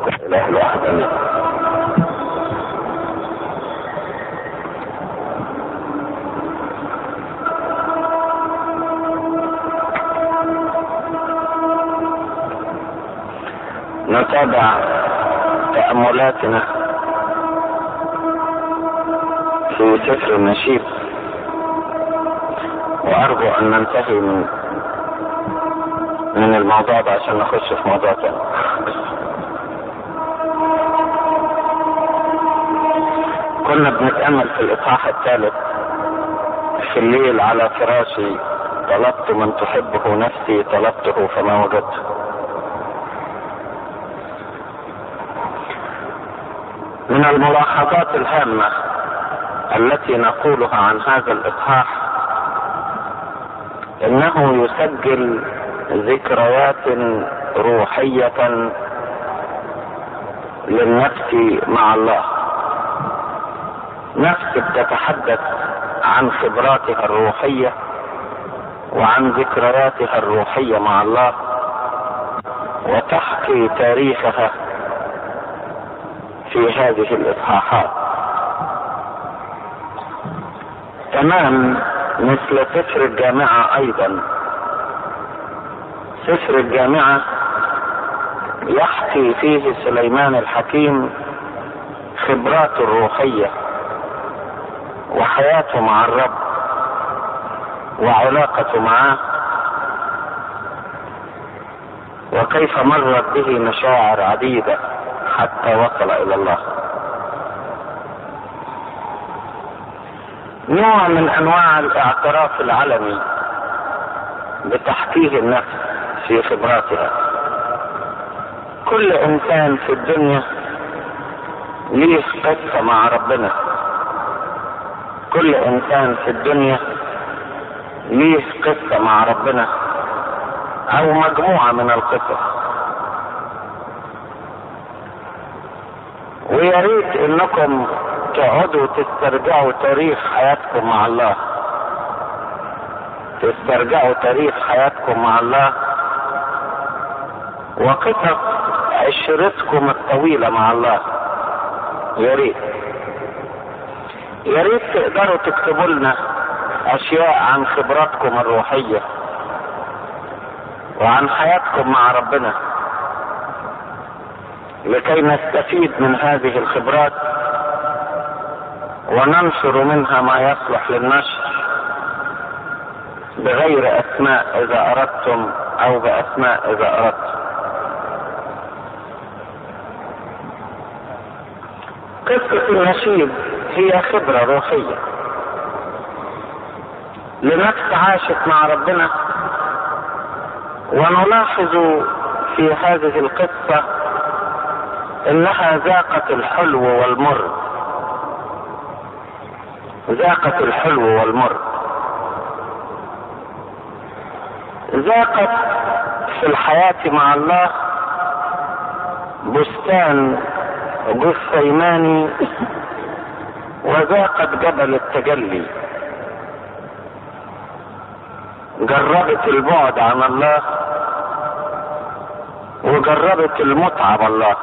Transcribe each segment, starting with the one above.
اله الواحد امين نتابع تأملاتنا في سفر النشيد وأرجو أن ننتهي من من الموضوع ده عشان نخش في موضوع تاني كنا بنتأمل في الإصحاح الثالث في الليل على فراشي طلبت من تحبه نفسي طلبته فما وجدته من الملاحظات الهامة التي نقولها عن هذا الإصحاح إنه يسجل ذكريات روحية للنفس مع الله نفس بتتحدث عن خبراتها الروحية وعن ذكرياتها الروحية مع الله وتحكي تاريخها في هذه الإصحاحات تمام مثل سفر الجامعة أيضا سفر الجامعة يحكي فيه سليمان الحكيم خبراته الروحية وحياته مع الرب وعلاقته معه وكيف مرت به مشاعر عديدة حتى وصل إلى الله نوع من أنواع الاعتراف العلني بتحقيق النفس في خبراتها كل انسان في الدنيا ليه قصة مع ربنا كل انسان في الدنيا ليه قصة مع ربنا او مجموعة من القصص ويا ريت انكم تقعدوا تسترجعوا تاريخ حياتكم مع الله تسترجعوا تاريخ حياتكم مع الله وقصص عشرتكم الطويلة مع الله يا ريت يا ريت تقدروا تكتبوا لنا اشياء عن خبراتكم الروحية وعن حياتكم مع ربنا لكي نستفيد من هذه الخبرات وننشر منها ما يصلح للنشر بغير اسماء اذا اردتم او باسماء اذا اردتم قصة النشيد هي خبرة روحية لنفس عاشت مع ربنا ونلاحظ في هذه القصة انها ذاقت الحلو والمر ذاقت الحلو والمر ذاقت في الحياة مع الله بستان جثيماني وذاقت جبل التجلي جربت البعد عن الله وجربت المتعة بالله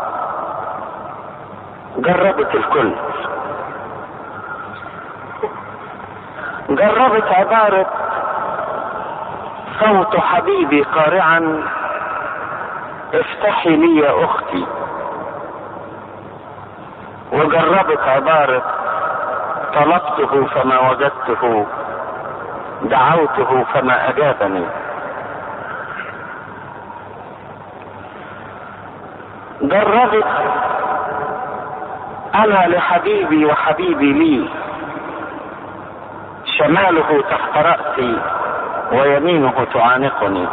جربت الكل جربت عبارة صوت حبيبي قارعا افتحي لي يا اختي وجربت عبارة طلبته فما وجدته دعوته فما اجابني جربت انا لحبيبي وحبيبي لي شماله تحت رأسي ويمينه تعانقني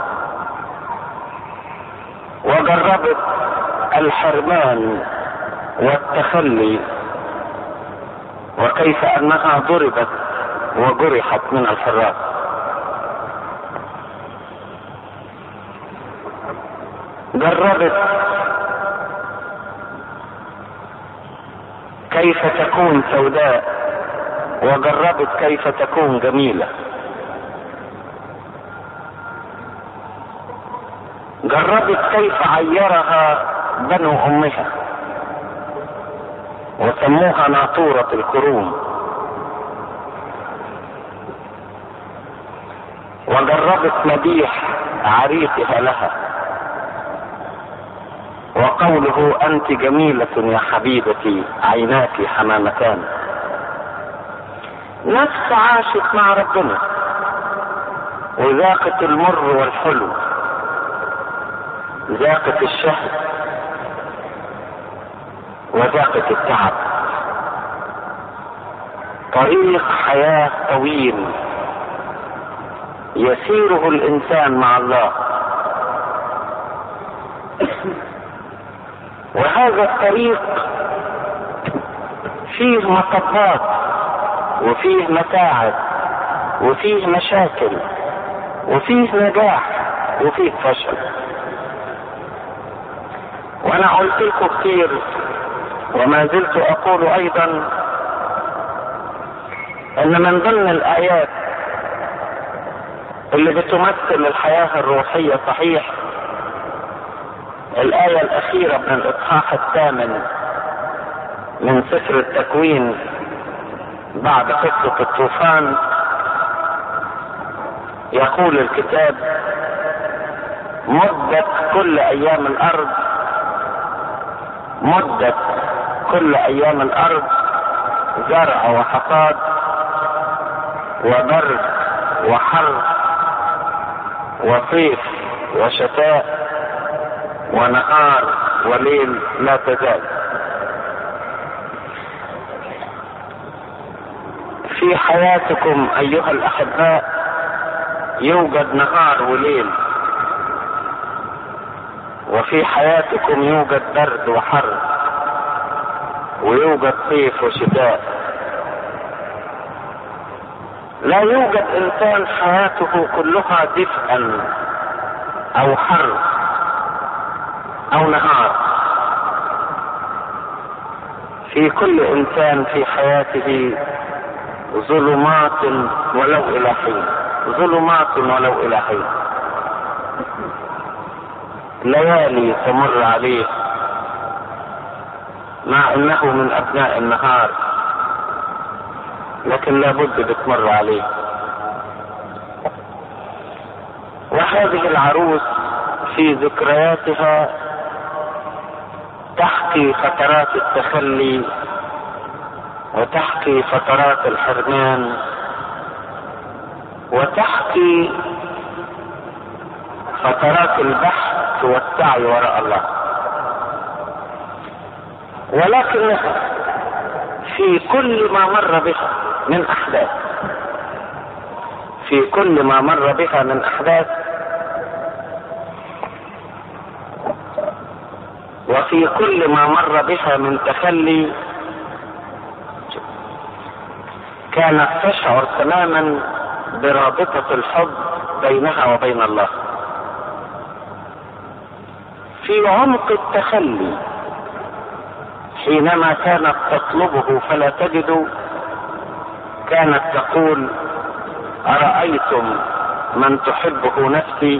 وجربت الحرمان والتخلي وكيف انها ضربت وجرحت من الحراس جربت كيف تكون سوداء وجربت كيف تكون جميلة جربت كيف عيرها بنو امها وسموها ناطورة الكروم وجربت مديح عريسها لها وقوله انت جميلة يا حبيبتي عيناك حمامتان نفس عاشت مع ربنا وذاقت المر والحلو ذاقت الشهد وذاقت التعب طريق حياة طويل يسيره الانسان مع الله وهذا الطريق فيه مطبات وفيه متاعب وفيه مشاكل وفيه نجاح وفيه فشل وانا قلت لكم كتير وما زلت اقول ايضا ان من ضمن الايات اللي بتمثل الحياة الروحية صحيح الآية الأخيرة من الإصحاح الثامن من سفر التكوين بعد قصة الطوفان يقول الكتاب مدة كل أيام الأرض مدة كل أيام الأرض زرع وحصاد وبرد وحر وصيف وشتاء ونهار وليل لا تزال في حياتكم ايها الاحباء يوجد نهار وليل وفي حياتكم يوجد برد وحر ويوجد صيف وشتاء لا يوجد انسان حياته كلها دفئا او حر او نهار في كل انسان في حياته ظلمات ولو الى حين ظلمات ولو الى حين ليالي تمر عليه مع انه من ابناء النهار لكن لابد بتمر عليه وهذه العروس في ذكرياتها تحكي فترات التخلي وتحكي فترات الحرمان وتحكي فترات البحث والسعي وراء الله ولكنها في كل ما مر بها من احداث في كل ما مر بها من احداث وفي كل ما مر بها من تخلي كانت تشعر تماما برابطة الحب بينها وبين الله في عمق التخلي حينما كانت تطلبه فلا تجد كانت تقول أرأيتم من تحبه نفسي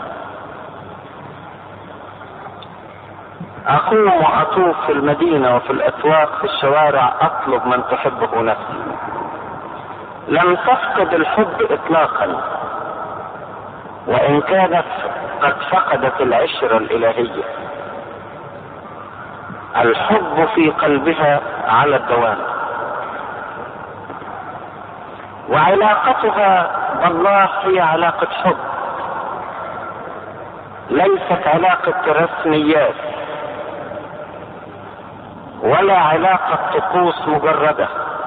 أقوم وأطوف في المدينة وفي الأسواق في الشوارع أطلب من تحبه نفسي لم تفقد الحب إطلاقا وإن كانت قد فقدت العشرة الإلهية الحب في قلبها على الدوام وعلاقتها بالله هي علاقة حب ليست علاقة رسميات ولا علاقة طقوس مجردة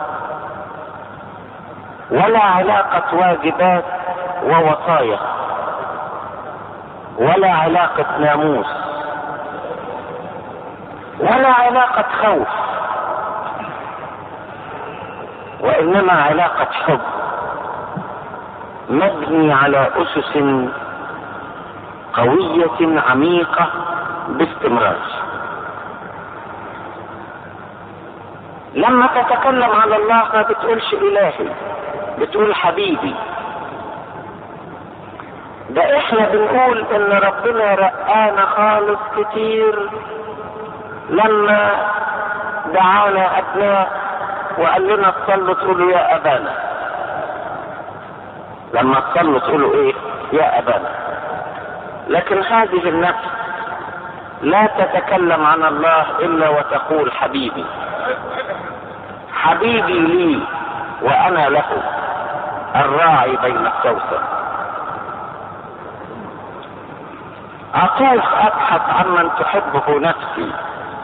ولا علاقة واجبات ووصايا ولا علاقة ناموس ولا علاقة خوف وإنما علاقة حب مبني على أسس قوية عميقة باستمرار لما تتكلم على الله ما بتقولش إلهي بتقول حبيبي ده احنا بنقول ان ربنا رقانا خالص كتير لما دعانا ابناء وقال لنا تصلوا تقولوا يا ابانا لما تصلوا تقولوا ايه يا ابانا لكن هذه النفس لا تتكلم عن الله الا وتقول حبيبي حبيبي لي وانا له الراعي بين السوسن اطوف ابحث عن من تحبه نفسي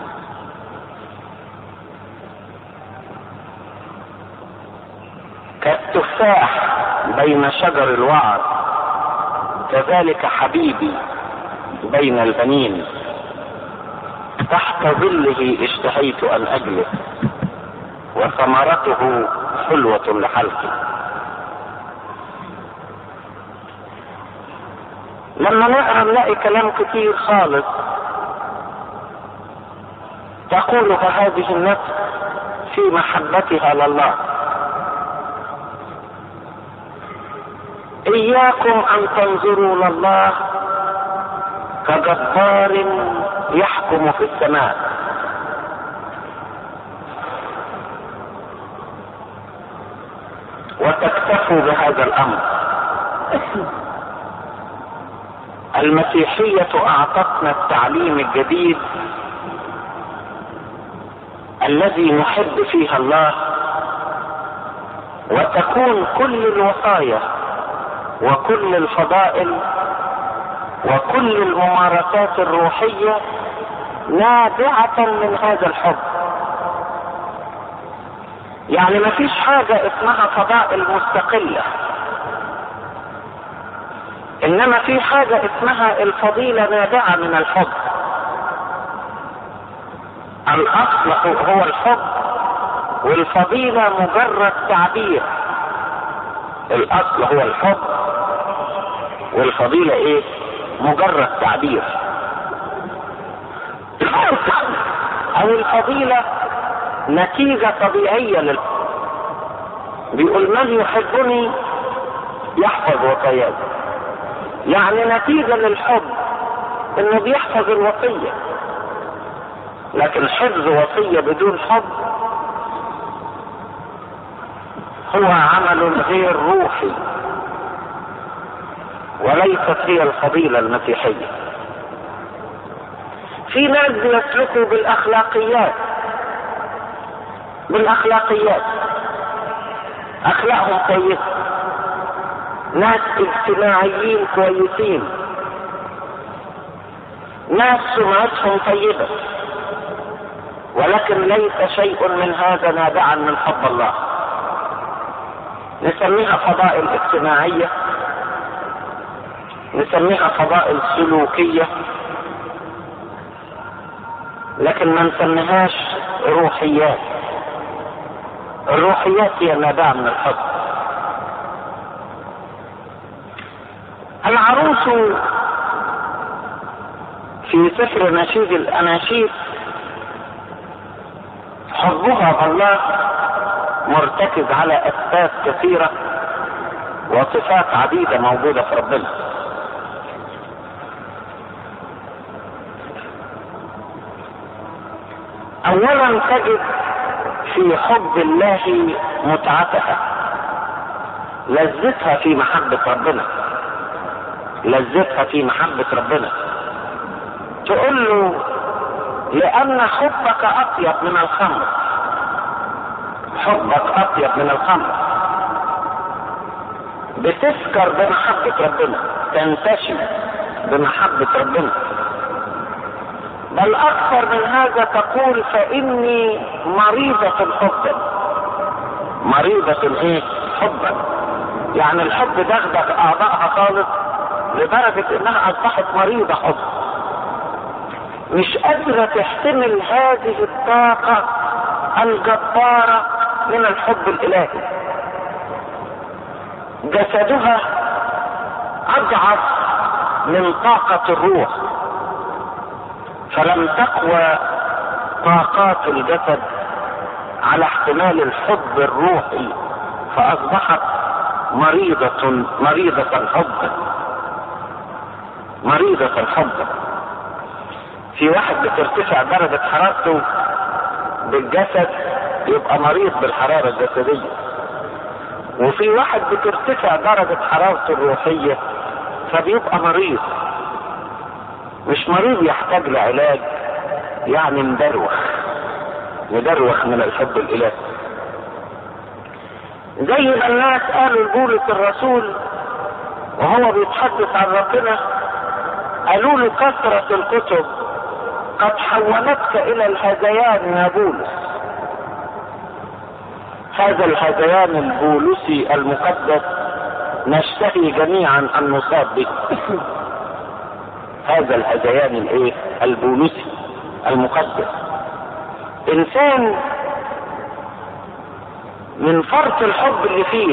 كالتفاح بين شجر الوعر كذلك حبيبي بين البنين تحت ظله اشتهيت ان اجلس وثمرته حلوة لحلقي لما نقرا نلاقي كلام كتير خالص تقولها هذه النفس في محبتها لله اياكم ان تنظروا لله كجبار يحكم في السماء وتكتفوا بهذا الامر المسيحية اعطتنا التعليم الجديد الذي نحب فيها الله وتكون كل الوصايا وكل الفضائل وكل الممارسات الروحية نابعة من هذا الحب يعني ما فيش حاجة اسمها فضائل مستقلة انما في حاجة اسمها الفضيلة نابعة من الحب الاصل هو الحب والفضيلة مجرد تعبير الاصل هو الحب والفضيلة ايه مجرد تعبير او الفضيلة نتيجة طبيعية لل بيقول من يحبني يحفظ وصاياي يعني نتيجة للحب انه بيحفظ الوصية لكن حفظ وصية بدون حب هو عمل غير روحي وليست هي الفضيلة المسيحية في ناس بيسلكوا بالاخلاقيات بالاخلاقيات اخلاقهم كويسة ناس اجتماعيين كويسين ناس سمعتهم طيبة ولكن ليس شيء من هذا نابعا من حب الله نسميها فضائل اجتماعية نسميها فضائل سلوكية لكن ما نسميهاش روحيات الروحيات هي نابعة من الحب العروس في سفر نشيد الاناشيد حبها الله مرتكز على اسباب كثيرة وصفات عديدة موجودة في ربنا اولا تجد في حب الله متعتها لذتها في محبة ربنا لذتها في محبة ربنا تقول له لأن حبك أطيب من الخمر حبك أطيب من الخمر بتسكر بمحبة ربنا تنتشي بمحبة ربنا بل أكثر من هذا تقول فإني مريضة حبا مريضة إيه؟ حبا يعني الحب دغدغ أعضائها خالص لدرجة انها اصبحت مريضة حب مش قادرة تحتمل هذه الطاقة الجبارة من الحب الالهي جسدها اضعف من طاقة الروح فلم تقوى طاقات الجسد على احتمال الحب الروحي فاصبحت مريضة مريضة حبا مريضة الحب في واحد بترتفع درجة حرارته بالجسد يبقى مريض بالحرارة الجسدية وفي واحد بترتفع درجة حرارته الروحية فبيبقى مريض مش مريض يحتاج لعلاج يعني مدروخ مدروخ من الحب الالهي زي ما الناس قالوا لبولس الرسول وهو بيتحدث عن ربنا قالوا له كثرة الكتب قد حولتك الى الهذيان يا بولس هذا الهذيان البولسي المقدس نشتهي جميعا ان نصاب به هذا الهذيان الايه البولسي المقدس انسان من فرط الحب اللي فيه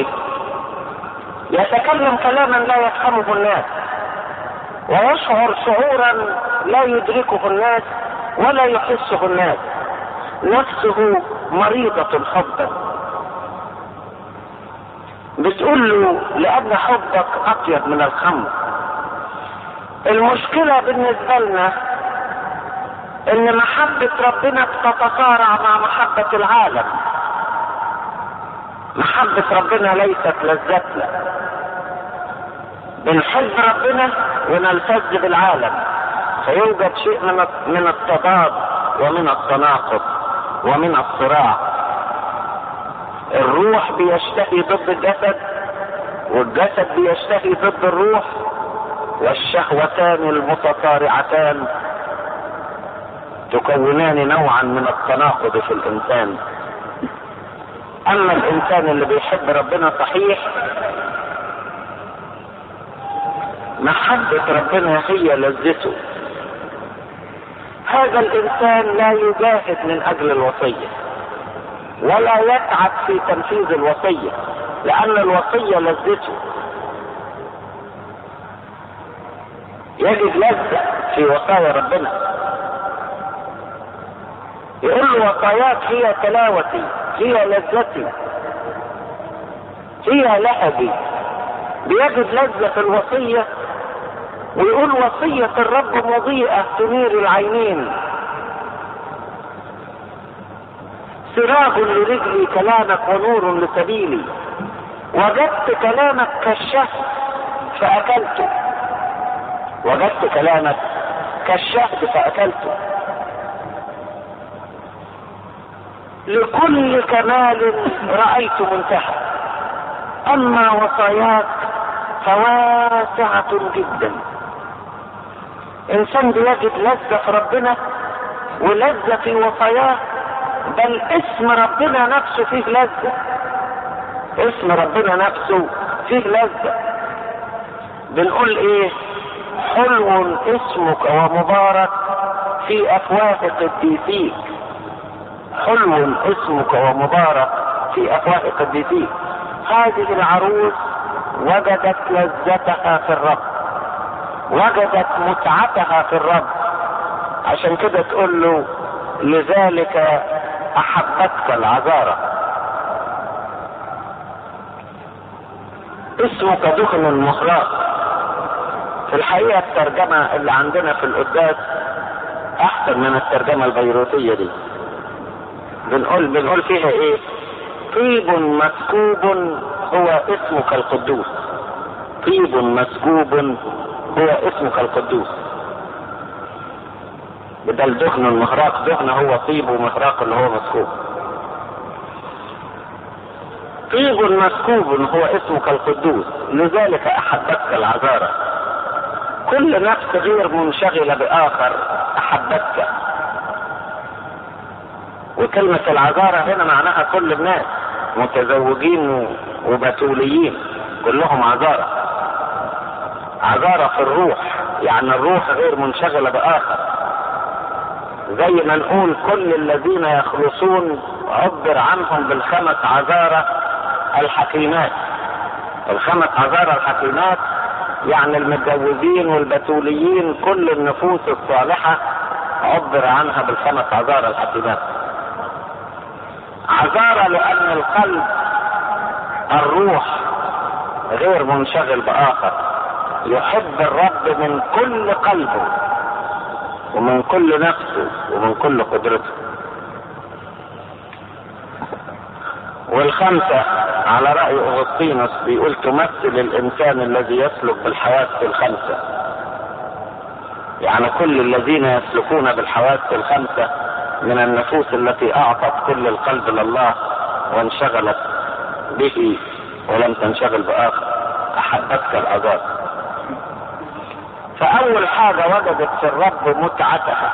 يتكلم كلاما لا يفهمه الناس ويشعر شعورا لا يدركه الناس ولا يحسه الناس نفسه مريضة حبا بتقول له لأن حبك أطيب من الخمر المشكلة بالنسبة لنا إن محبة ربنا بتتصارع مع محبة العالم محبة ربنا ليست لذتنا بنحب ربنا ونلتز بالعالم فيوجد شيء من من التضاد ومن التناقض ومن الصراع الروح بيشتهي ضد الجسد والجسد بيشتهي ضد الروح والشهوتان المتصارعتان تكونان نوعا من التناقض في الانسان اما الانسان اللي بيحب ربنا صحيح محبة ربنا هي لذته هذا الانسان لا يجاهد من اجل الوصية ولا يتعب في تنفيذ الوصية لان الوصية لذته يجد لذة في وصايا ربنا يقول له وصاياك هي تلاوتي هي لذتي هي لهبي بيجد لذة في الوصية ويقول وصية الرب مضيئة تنير العينين سراج لرجلي كلامك ونور لسبيلي وجدت كلامك كالشهد فأكلته وجدت كلامك كالشهد فأكلته لكل كمال رأيت منتهى أما وصاياك فواسعة جدا إنسان بيجد لذة في ربنا ولذة في وصاياه بل اسم ربنا نفسه فيه لذة اسم ربنا نفسه فيه لذة بنقول ايه حلو اسمك ومبارك في افواه قديسيك حلو اسمك ومبارك في افواه قديسيك هذه العروس وجدت لذتها في الرب وجدت متعتها في الرب عشان كده تقول له لذلك احبتك العذارى اسمك دخن مخراق في الحقيقة الترجمة اللي عندنا في القداس احسن من الترجمة البيروتية دي بنقول بنقول فيها ايه طيب مسكوب هو اسمك القدوس طيب مسكوب هو اسمك القدوس بدل دهن المهراق دهن هو طيب ومهراق اللي هو مسكوب طيب مسكوب هو اسمك القدوس لذلك احبتك العذارى كل نفس غير منشغلة بآخر أحبتك وكلمة العذارى هنا معناها كل الناس متزوجين وبتوليين كلهم عذارى عذارى في الروح يعني الروح غير منشغلة بآخر زي ما نقول كل الذين يخلصون عبر عنهم بالخمس عذارى الحكيمات الخمس عذارى الحكيمات يعني المتجوزين والبتوليين كل النفوس الصالحة عبر عنها بالخمس عذارى الحكيمات عذارى لأن القلب الروح غير منشغل بآخر يحب الرب من كل قلبه ومن كل نفسه ومن كل قدرته والخمسة على رأي أغسطينوس بيقول تمثل الإنسان الذي يسلك بالحواس الخمسة يعني كل الذين يسلكون بالحواس الخمسة من النفوس التي أعطت كل القلب لله وانشغلت به ولم تنشغل بآخر أحبتك العذاب فأول حاجة وجدت في الرب متعتها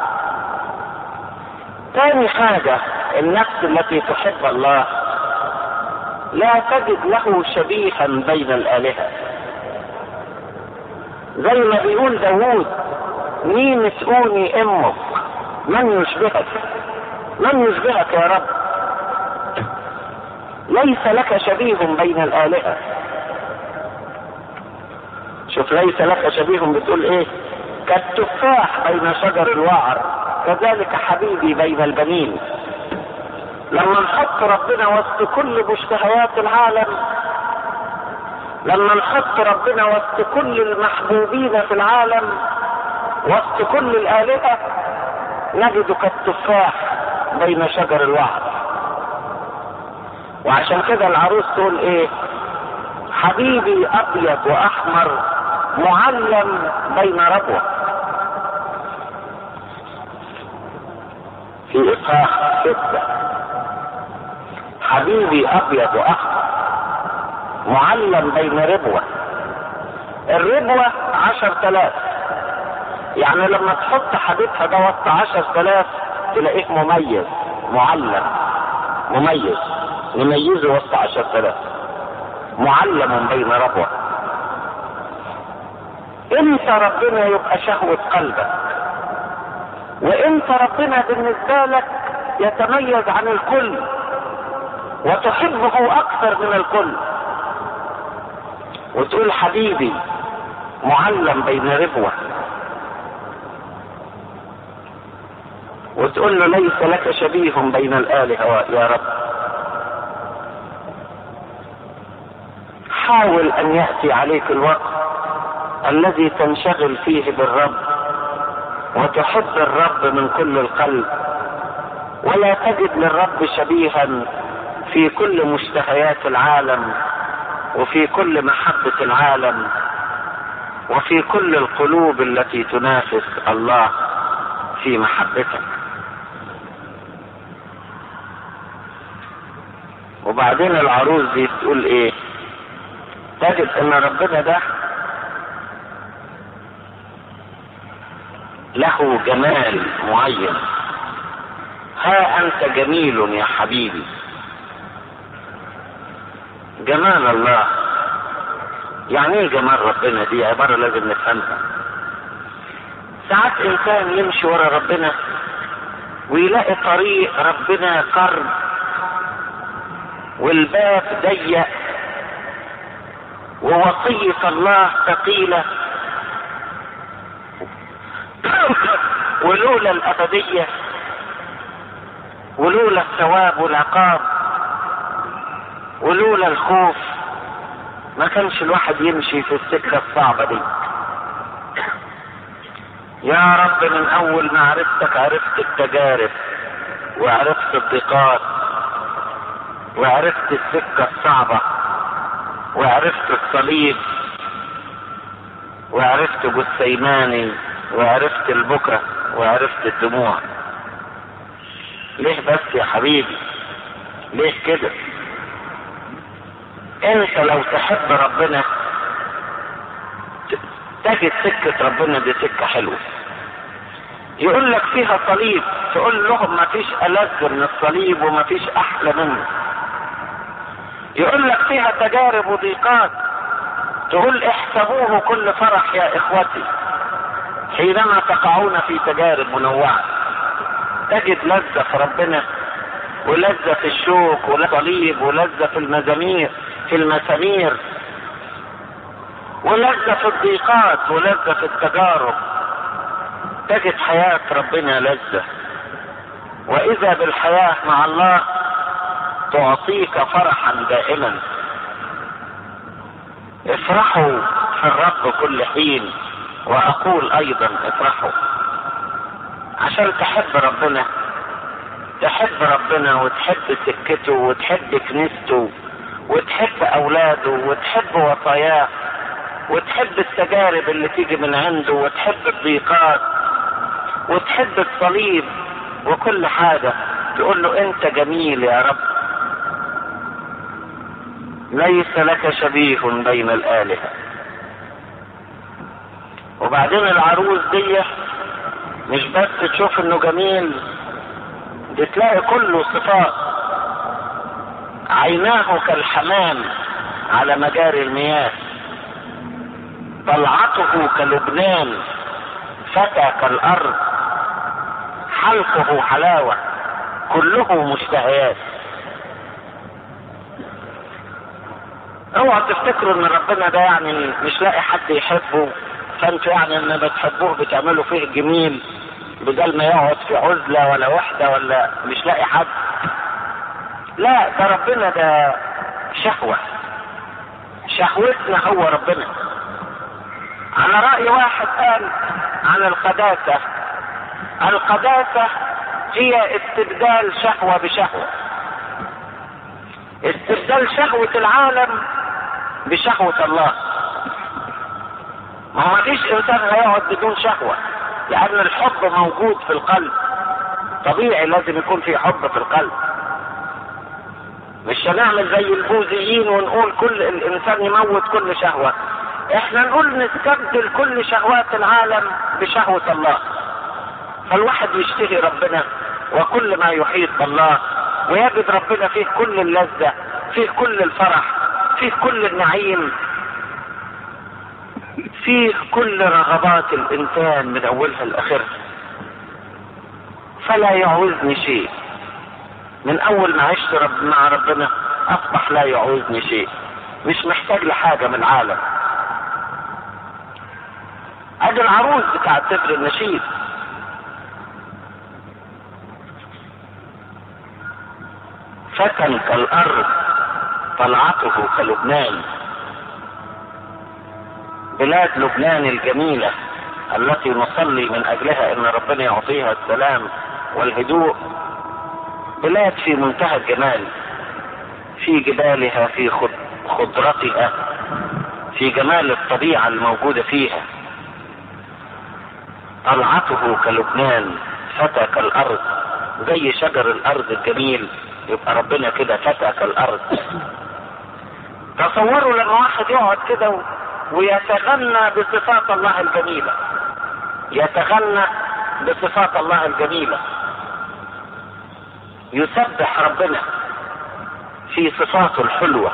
ثاني حاجة النفس التي تحب الله لا تجد له شبيها بين الآلهة زي ما بيقول داوود مين تقوني امك من يشبهك من يشبهك يا رب ليس لك شبيه بين الآلهة شوف ليس لك شبيه بتقول ايه كالتفاح بين شجر الوعر كذلك حبيبي بين البنين لما نحط ربنا وسط كل مشتهيات العالم لما نحط ربنا وسط كل المحبوبين في العالم وسط كل الآلهة نجد كالتفاح بين شجر الوعر وعشان كده العروس تقول ايه حبيبي ابيض واحمر معلم بين ربوة في اصحاح ستة حبيبي ابيض واحمر معلم بين ربوة الربوة عشر تلاف يعني لما تحط حبيبها ده وسط عشر تلاف تلاقيه مميز معلم مميز نميزه وسط عشر تلاف معلم بين ربوة انت ربنا يبقى شهوة قلبك وانت ربنا بالنسبة لك يتميز عن الكل وتحبه اكثر من الكل وتقول حبيبي معلم بين ربوة وتقول له ليس لك شبيه بين الآلهة يا رب حاول ان يأتي عليك الوقت الذي تنشغل فيه بالرب وتحب الرب من كل القلب ولا تجد للرب شبيها في كل مشتهيات العالم وفي كل محبة العالم وفي كل القلوب التي تنافس الله في محبتك وبعدين العروس دي تقول ايه تجد ان ربنا ده له جمال معين ها انت جميل يا حبيبي جمال الله يعني ايه جمال ربنا دي عبارة لازم نفهمها ساعات انسان يمشي ورا ربنا ويلاقي طريق ربنا قرب والباب ضيق ووصية الله ثقيلة ولولا الأبدية ولولا الثواب والعقاب ولولا الخوف ما كانش الواحد يمشي في السكة الصعبة دي يا رب من أول ما عرفتك عرفت التجارب وعرفت الضيقات وعرفت السكة الصعبة وعرفت الصليب وعرفت جثيماني وعرفت البكا وعرفت الدموع ليه بس يا حبيبي ليه كده انت لو تحب ربنا تجد سكة ربنا دي سكة حلوة يقول لك فيها صليب تقول لهم ما فيش ألذ من الصليب وما فيش أحلى منه يقول لك فيها تجارب وضيقات تقول احسبوه كل فرح يا اخوتي حينما تقعون في تجارب منوعة تجد لذة في ربنا ولذة في الشوك ولذة ولذة في المزامير في المسامير ولذة في الضيقات ولذة في التجارب تجد حياة ربنا لذة وإذا بالحياة مع الله تعطيك فرحا دائما افرحوا في الرب كل حين واقول ايضا افرحوا عشان تحب ربنا تحب ربنا وتحب سكته وتحب كنيسته وتحب اولاده وتحب وصاياه وتحب التجارب اللي تيجي من عنده وتحب الضيقات وتحب الصليب وكل حاجة تقول له انت جميل يا رب ليس لك شبيه بين الآلهة وبعدين العروس دي مش بس تشوف انه جميل دي تلاقي كله صفات عيناه كالحمام على مجاري المياه طلعته كلبنان فتى كالارض حلقه حلاوه كله مشتهيات اوعى تفتكروا ان ربنا ده يعني مش لاقي حد يحبه فانتوا يعني ان بتحبوه بتعملوا فيه جميل بدل ما يقعد في عزلة ولا وحدة ولا مش لاقي حد لا ده ربنا ده شهوة شهوتنا هو ربنا على رأي واحد قال عن القداسة القداسة هي استبدال شهوة بشهوة استبدال شهوة العالم بشهوة الله ما هو مفيش انسان هيقعد بدون شهوة لان الحب موجود في القلب طبيعي لازم يكون في حب في القلب مش هنعمل زي البوذيين ونقول كل الانسان يموت كل شهوة احنا نقول نستبدل كل شهوات العالم بشهوة الله فالواحد يشتهي ربنا وكل ما يحيط بالله ويجد ربنا فيه كل اللذة فيه كل الفرح فيه كل النعيم فيه كل رغبات الانسان من اولها لاخرها فلا يعوزني شيء من اول ما عشت رب مع ربنا اصبح لا يعوزني شيء مش محتاج لحاجة من العالم ادي العروس بتاع سفر النشيد فتى كالارض طلعته كلبنان بلاد لبنان الجميلة التي نصلي من اجلها ان ربنا يعطيها السلام والهدوء بلاد في منتهى الجمال في جبالها في خضرتها في جمال الطبيعة الموجودة فيها طلعته كلبنان فتى كالارض زي شجر الارض الجميل يبقى ربنا كده فتى كالارض تصوروا لما واحد يقعد كده ويتغنى بصفات الله الجميلة يتغنى بصفات الله الجميلة يسبح ربنا في صفاته الحلوة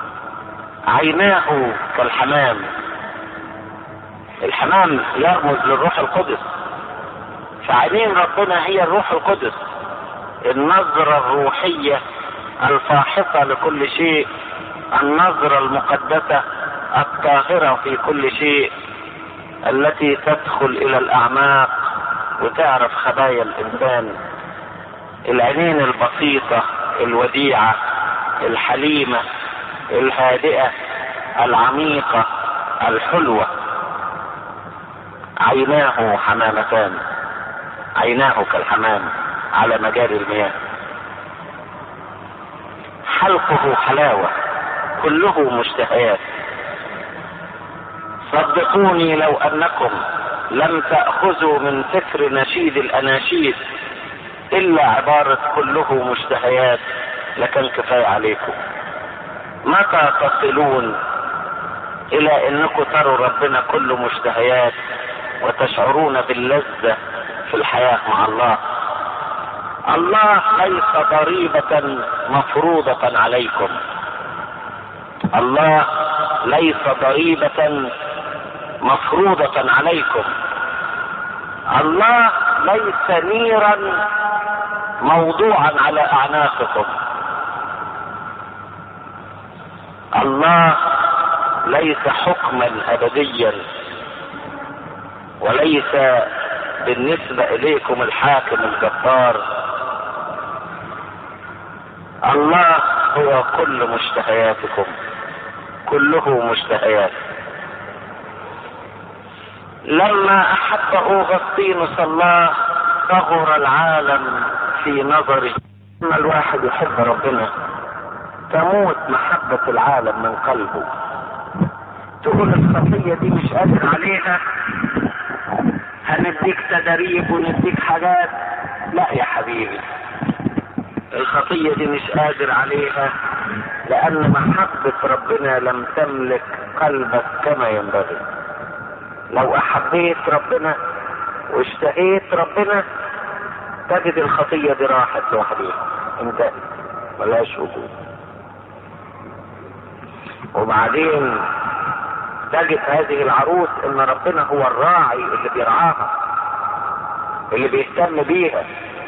عيناه كالحمام الحمام يرمز للروح القدس فعينين ربنا هي الروح القدس النظرة الروحية الفاحصة لكل شيء النظرة المقدسة الطاهرة في كل شيء التي تدخل الى الاعماق وتعرف خبايا الانسان العينين البسيطة الوديعة الحليمة الهادئة العميقة الحلوة عيناه حمامتان عيناه كالحمام على مجاري المياه حلقه حلاوة كله مشتهيات صدقوني لو انكم لم تأخذوا من فكر نشيد الاناشيد الا عبارة كله مشتهيات لكان كفاية عليكم متى تصلون الى انكم تروا ربنا كله مشتهيات وتشعرون باللذة في الحياة مع الله الله ليس ضريبة مفروضة عليكم الله ليس ضريبة مفروضة عليكم الله ليس نيرا موضوعا على اعناقكم الله ليس حكما ابديا وليس بالنسبة اليكم الحاكم الجبار الله هو كل مشتهياتكم كله مشتهيات لما احب اوغسطينوس الله صغر العالم في نظري لما الواحد يحب ربنا تموت محبة العالم من قلبه تقول الخطية دي مش قادر عليها هنديك تدريب ونديك حاجات لا يا حبيبي الخطية دي مش قادر عليها لأن محبة ربنا لم تملك قلبك كما ينبغي لو أحبيت ربنا واشتهيت ربنا تجد الخطية دي راحت لوحديها انتهت ملهاش وجود وبعدين تجد هذه العروس ان ربنا هو الراعي اللي بيرعاها اللي بيهتم بيها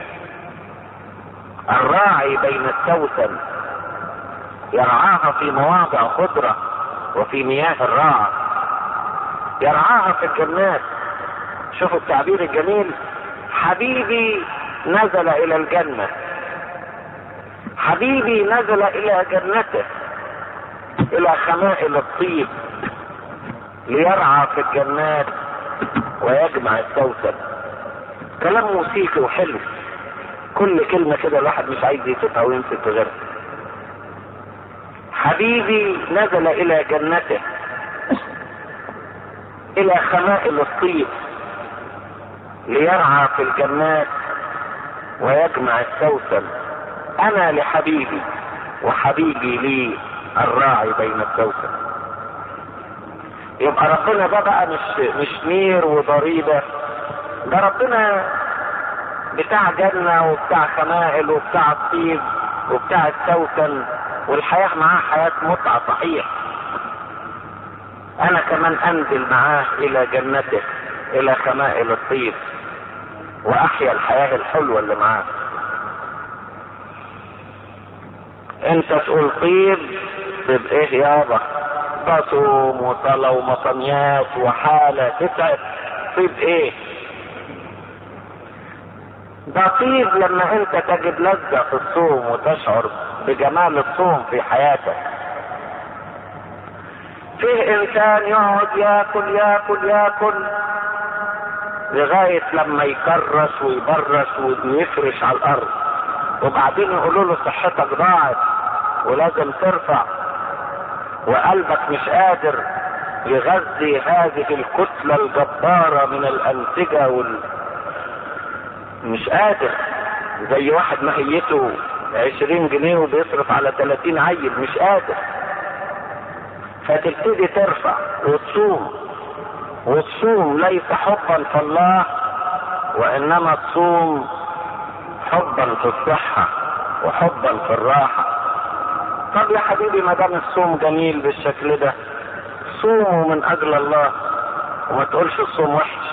الراعي بين السوسن يرعاها في مواضع خضرة وفي مياه الراعة يرعاها في الجنات شوفوا التعبير الجميل حبيبي نزل الى الجنة حبيبي نزل الى جنته الى خمائل الطيب ليرعى في الجنات ويجمع السوسن كلام موسيقي وحلو كل كلمة كده الواحد مش عايز يسيبها ويمسك غيرها حبيبي نزل الى جنته الى خمائل الطيب ليرعى في الجنات ويجمع السوسن انا لحبيبي وحبيبي لي الراعي بين السوسن يبقى ربنا ده بقى مش مش نير وضريبه ده ربنا بتاع جنة وبتاع خمائل وبتاع الطيب وبتاع السوسن والحياة معاه حياة متعة صحيح أنا كمان أنزل معاه إلى جنته إلى خمائل الطيب وأحيا الحياة الحلوة اللي معاه أنت تقول طيب طيب إيه يابا تصوم وصلاة ومطنيات وحالة تتعب طيب إيه ده طيب لما انت تجد لذة في الصوم وتشعر بجمال الصوم في حياتك فيه انسان يقعد ياكل ياكل ياكل لغاية لما يكرس ويبرس ويفرش على الارض وبعدين يقولوا له صحتك ضاعت ولازم ترفع وقلبك مش قادر يغذي هذه الكتلة الجبارة من الأنسجة وال... مش قادر زي واحد مهيته عشرين جنيه وبيصرف على تلاتين عيل مش قادر فتبتدي ترفع وتصوم والصوم ليس حبا في الله وانما تصوم حبا في الصحة وحبا في الراحة طب يا حبيبي ما دام الصوم جميل بالشكل ده صوموا من اجل الله وما تقولش الصوم وحش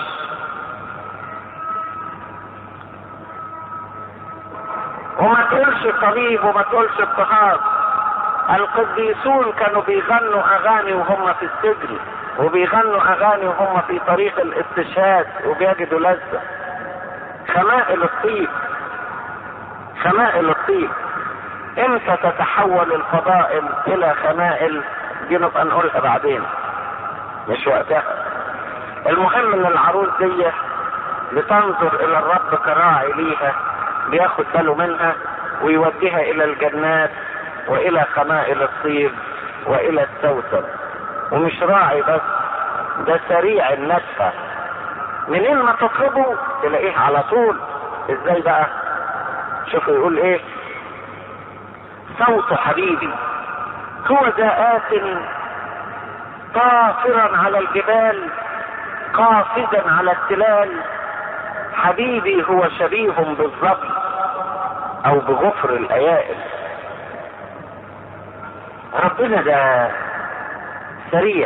وما تقولش طبيب وما تقولش اضطهاد القديسون كانوا بيغنوا اغاني وهم في السجن وبيغنوا اغاني وهم في طريق الاستشهاد وبيجدوا لذة خمائل الطيب خمائل الطيب امتى تتحول الفضائل الى خمائل دي نبقى نقولها بعدين مش وقتها المهم ان العروس دي بتنظر الى الرب كراعي ليها بياخد باله منها ويوديها الى الجنات والى خمائل الطيب والى السوسن ومش راعي بس ده سريع النفة منين ما تطلبه تلاقيه على طول ازاي بقى شوفوا يقول ايه صوت حبيبي هو ذا آت طافرا على الجبال قافزا على التلال حبيبي هو شبيه بالظبي او بغفر الايائل ربنا ده سريع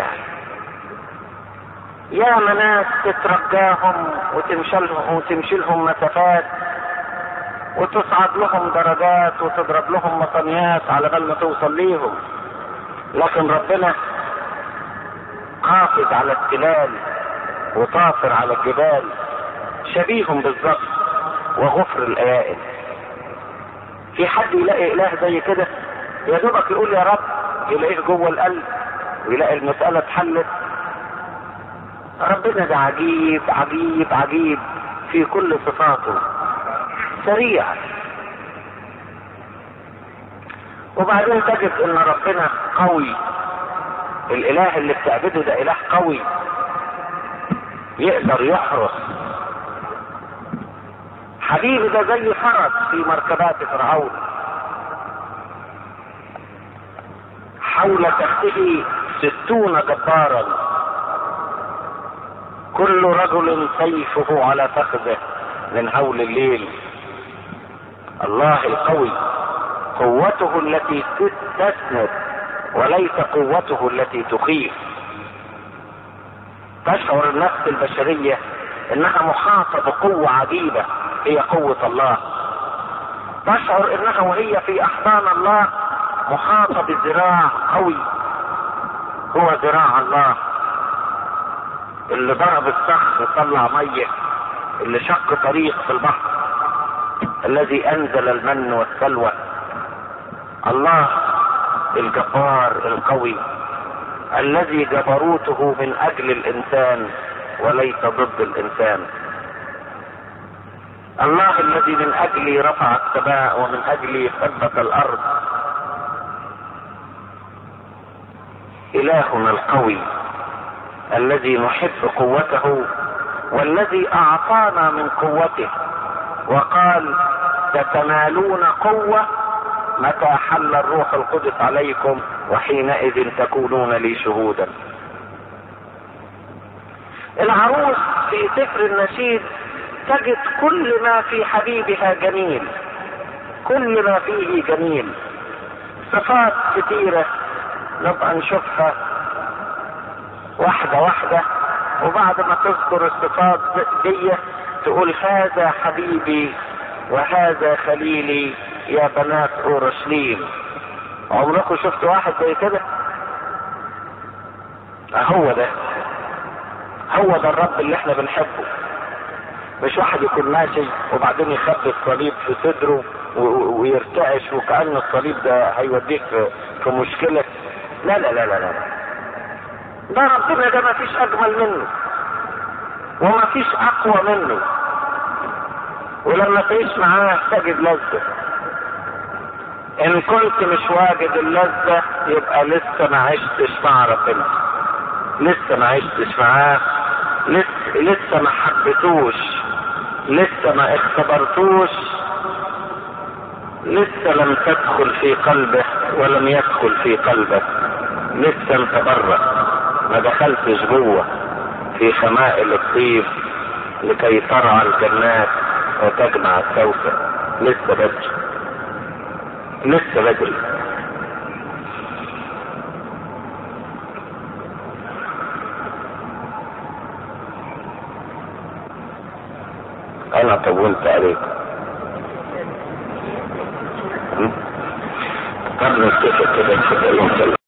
يا ناس تترجاهم وتمشلهم وتمشي لهم مسافات وتصعد لهم درجات وتضرب لهم مطنيات على بال ما توصل ليهم لكن ربنا قافز على التلال وطافر على الجبال شبيه بالظبط وغفر الايائل في حد يلاقي اله زي كده يا دوبك يقول يا رب يلاقيه جوه القلب ويلاقي المسألة اتحلت ربنا ده عجيب عجيب عجيب في كل صفاته سريع وبعدين تجد ان ربنا قوي الاله اللي بتعبده ده اله قوي يقدر يحرس حبيبي ده زي فرس في مركبات فرعون حول تخته ستون جبارا كل رجل سيفه على فخذه من هول الليل الله القوي قوته التي تسند وليس قوته التي تخيف تشعر النفس البشرية انها محاطة بقوة عجيبة هي قوة الله تشعر انها وهي في احضان الله محاطة بذراع قوي هو ذراع الله اللي ضرب الصخر طلع مية اللي شق طريق في البحر الذي انزل المن والسلوى الله الجبار القوي الذي جبروته من اجل الانسان وليس ضد الانسان الله الذي من اجلي رفع السماء ومن اجلي ثبت الارض الهنا القوي الذي نحب قوته والذي اعطانا من قوته وقال ستنالون قوه متى حل الروح القدس عليكم وحينئذ تكونون لي شهودا العروس في سفر النشيد تجد كل ما في حبيبها جميل كل ما فيه جميل صفات كثيرة نبقى نشوفها واحدة واحدة وبعد ما تذكر الصفات دي تقول هذا حبيبي وهذا خليلي يا بنات اورشليم عمركم شفت واحد زي كده هو ده هو ده الرب اللي احنا بنحبه مش واحد يكون ماشي وبعدين يخبي الصليب في صدره ويرتعش وكأن الصليب ده هيوديك في, في مشكلة لا لا لا لا لا ده ربنا ده ما فيش اجمل منه وما فيش اقوى منه ولما تعيش معاه تجد لذة ان كنت مش واجد اللذة يبقى لسه ما عشتش مع ربنا لسه ما عشتش معاه لسه لسه ما حبيتوش لسه ما اختبرتوش لسه لم تدخل في قلبه ولم يدخل في قلبك لسه انت بره ما دخلتش جوه في خمائل الطيب لكي ترعى الجنات وتجمع الكوكب لسه بدري لسه بدري انا طولت عليكم قبل نتفق كده في